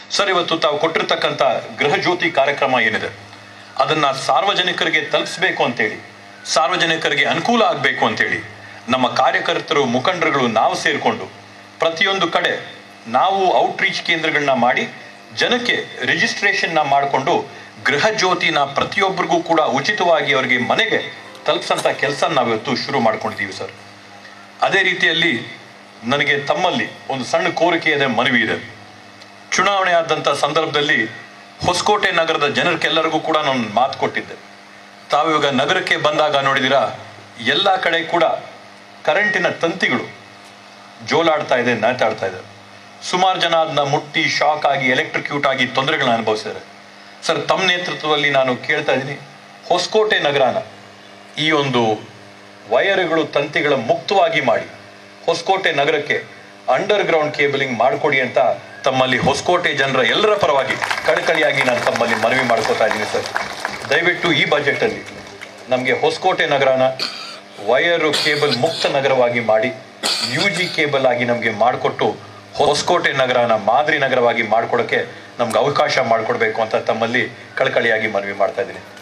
sir ಇವತ್ತು ತಾವು ಕೊಟ್ಟಿರ್ತಕ್ಕಂಥ ಗೃಹ ಜ್ಯೋತಿ ಕಾರ್ಯಕ್ರಮ ಏನಿದೆ ಅದನ್ನ ಸಾರ್ವಜನಿಕರಿಗೆ ತಲುಪಿಸ್ಬೇಕು ಅಂತೇಳಿ ಸಾರ್ವಜನಿಕರಿಗೆ ಅನುಕೂಲ ಆಗಬೇಕು ಅಂತೇಳಿ ನಮ್ಮ ಕಾರ್ಯಕರ್ತರು ಮುಖಂಡರುಗಳು ನಾವು ಸೇರಿಕೊಂಡು ಪ್ರತಿಯೊಂದು ಕಡೆ ನಾವು ಔಟ್ರೀಚ್ ಕೇಂದ್ರಗಳನ್ನ ಮಾಡಿ ಜನಕ್ಕೆ ರಿಜಿಸ್ಟ್ರೇಷನ್ನ ಮಾಡಿಕೊಂಡು ಗೃಹ ಜ್ಯೋತಿನ ಪ್ರತಿಯೊಬ್ಬರಿಗೂ ಕೂಡ ಉಚಿತವಾಗಿ ಅವರಿಗೆ ಮನೆಗೆ ತಲುಪಿಸಂತ ಕೆಲಸ ನಾವಿವತ್ತು ಶುರು ಮಾಡ್ಕೊಂಡಿದ್ದೀವಿ ಸರ್ ಅದೇ ರೀತಿಯಲ್ಲಿ ನನಗೆ ತಮ್ಮಲ್ಲಿ ಒಂದು ಸಣ್ಣ ಕೋರಿಕೆ ಇದೆ ಮನವಿ ಇದೆ ಚುನಾವಣೆ ಆದಂಥ ಸಂದರ್ಭದಲ್ಲಿ ಹೊಸಕೋಟೆ ನಗರದ ಜನರಿಗೆಲ್ಲರಿಗೂ ಕೂಡ ನಾನು ಮಾತು ಕೊಟ್ಟಿದ್ದೆ ತಾವಿವಾಗ ನಗರಕ್ಕೆ ಬಂದಾಗ ನೋಡಿದಿರಾ ಎಲ್ಲ ಕಡೆ ಕೂಡ ಕರೆಂಟಿನ ತಂತಿಗಳು ಜೋಲಾಡ್ತಾ ಇದೆ ನೇತಾಡ್ತಾ ಇದೆ ಸುಮಾರು ಜನ ಅದನ್ನ ಮುಟ್ಟಿ ಶಾಕ್ ಆಗಿ ಎಲೆಕ್ಟ್ರಿಕ್ಯೂಟ್ ಆಗಿ ತೊಂದರೆಗಳನ್ನ ಅನುಭವಿಸಿದ್ದಾರೆ ಸರ್ ತಮ್ಮ ನೇತೃತ್ವದಲ್ಲಿ ನಾನು ಕೇಳ್ತಾ ಇದ್ದೀನಿ ಹೊಸಕೋಟೆ ನಗರನ ಈ ಒಂದು ವೈರ್ಗಳು ತಂತಿಗಳ ಮುಕ್ತವಾಗಿ ಮಾಡಿ ಹೊಸಕೋಟೆ ನಗರಕ್ಕೆ ಅಂಡರ್ ಗ್ರೌಂಡ್ ಕೇಬಲಿಂಗ್ ಮಾಡಿಕೊಡಿ ಅಂತ ತಮ್ಮಲ್ಲಿ ಹೊಸಕೋಟೆ ಜನರ ಎಲ್ಲರ ಪರವಾಗಿ ಕಳಕಳಿಯಾಗಿ ನಾನು ತಮ್ಮಲ್ಲಿ ಮನವಿ ಮಾಡ್ಕೋತಾ ಇದ್ದೀನಿ ಸರ್ ದಯವಿಟ್ಟು ಈ ಬಜೆಟಲ್ಲಿ ನಮಗೆ ಹೊಸಕೋಟೆ ನಗರನ ವೈರು ಕೇಬಲ್ ಮುಕ್ತ ನಗರವಾಗಿ ಮಾಡಿ ಯು ಜಿ ಕೇಬಲ್ ಆಗಿ ನಮಗೆ ಮಾಡಿಕೊಟ್ಟು ಹೊಸಕೋಟೆ ನಗರನ ಮಾದರಿ ನಗರವಾಗಿ ಮಾಡ್ಕೊಡೋಕ್ಕೆ ನಮ್ಗೆ ಅವಕಾಶ ಮಾಡಿಕೊಡ್ಬೇಕು ಅಂತ ತಮ್ಮಲ್ಲಿ ಕಳಕಳಿಯಾಗಿ ಮನವಿ ಮಾಡ್ತಾ ಇದ್ದೀನಿ